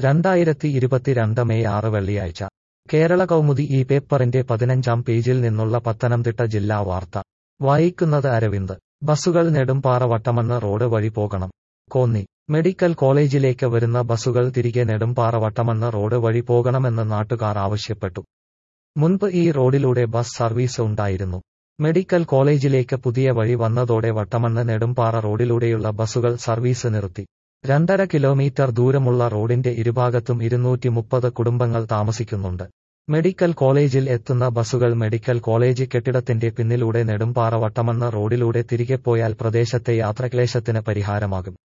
രണ്ടായിരത്തി ഇരുപത്തിരണ്ട് മെയ് ആറ് വെള്ളിയാഴ്ച കേരള കൗമുദി ഈ പേപ്പറിന്റെ പതിനഞ്ചാം പേജിൽ നിന്നുള്ള പത്തനംതിട്ട ജില്ലാ വാർത്ത വായിക്കുന്നത് അരവിന്ദ് ബസുകൾ നെടുമ്പാറ വട്ടമണ്ണ് റോഡ് വഴി പോകണം കോന്നി മെഡിക്കൽ കോളേജിലേക്ക് വരുന്ന ബസുകൾ തിരികെ നെടുമ്പാറ വട്ടമണ്ണ് റോഡ് വഴി പോകണമെന്ന് നാട്ടുകാർ ആവശ്യപ്പെട്ടു മുൻപ് ഈ റോഡിലൂടെ ബസ് സർവീസ് ഉണ്ടായിരുന്നു മെഡിക്കൽ കോളേജിലേക്ക് പുതിയ വഴി വന്നതോടെ വട്ടമണ്ണ് നെടുമ്പാറ റോഡിലൂടെയുള്ള ബസുകൾ സർവീസ് നിർത്തി രണ്ടര കിലോമീറ്റർ ദൂരമുള്ള റോഡിന്റെ ഇരുഭാഗത്തും ഇരുന്നൂറ്റി മുപ്പത് കുടുംബങ്ങൾ താമസിക്കുന്നുണ്ട് മെഡിക്കൽ കോളേജിൽ എത്തുന്ന ബസുകൾ മെഡിക്കൽ കോളേജ് കെട്ടിടത്തിന്റെ പിന്നിലൂടെ നെടുമ്പാറ വട്ടമണ്ണ് റോഡിലൂടെ തിരികെ പോയാൽ പ്രദേശത്തെ യാത്രക്ലേശത്തിന് പരിഹാരമാകും